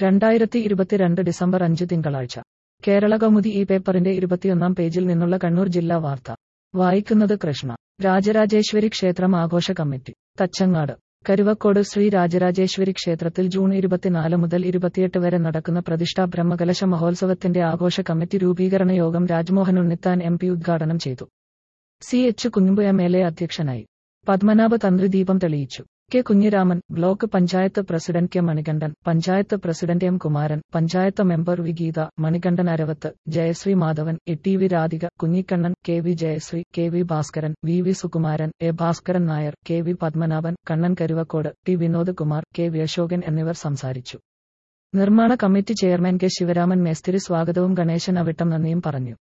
രണ്ടായിരത്തി ഇരുപത്തിരണ്ട് ഡിസംബർ അഞ്ച് തിങ്കളാഴ്ച കേരള കൗമുദി ഈ പേപ്പറിന്റെ ഇരുപത്തിയൊന്നാം പേജിൽ നിന്നുള്ള കണ്ണൂർ ജില്ലാ വാർത്ത വായിക്കുന്നത് കൃഷ്ണ രാജരാജേശ്വരി ക്ഷേത്രം ആഘോഷ കമ്മിറ്റി തച്ചങ്ങാട് കരുവക്കോട് ശ്രീ രാജരാജേശ്വരി ക്ഷേത്രത്തിൽ ജൂൺ ഇരുപത്തിനാല് മുതൽ ഇരുപത്തിയെട്ട് വരെ നടക്കുന്ന പ്രതിഷ്ഠാ ബ്രഹ്മകലശ മഹോത്സവത്തിന്റെ ആഘോഷ കമ്മിറ്റി രൂപീകരണ യോഗം രാജ്മോഹൻ ഉണ്ണിത്താൻ എം പി ഉദ്ഘാടനം ചെയ്തു C H Kunhambu M L A അധ്യക്ഷനായി പത്മനാഭ തന്ത്രി ദീപം തെളിയിച്ചു K Kunhiraman block panchayat president K Manikandan panchayat president M Kumaran panchayat member V Geetha Manikandan Aravath Jayasree Madhavan A T V Radhika Kunhikannan K V Jayasree K V Bhaskaran V V Sukumaran A Bhaskaran Nair K V Padmanabhan Kannan Karuvakkode T Vinod Kumar K V Ashokan എന്നിവർ സംസാരിച്ചു നിർമ്മാണ കമ്മിറ്റി ചെയർമാൻ കെ ശിവരാമൻ മേസ്തിരി സ്വാഗതവും ഗണേശൻ അവിട്ടം നന്ദിയും പറഞ്ഞു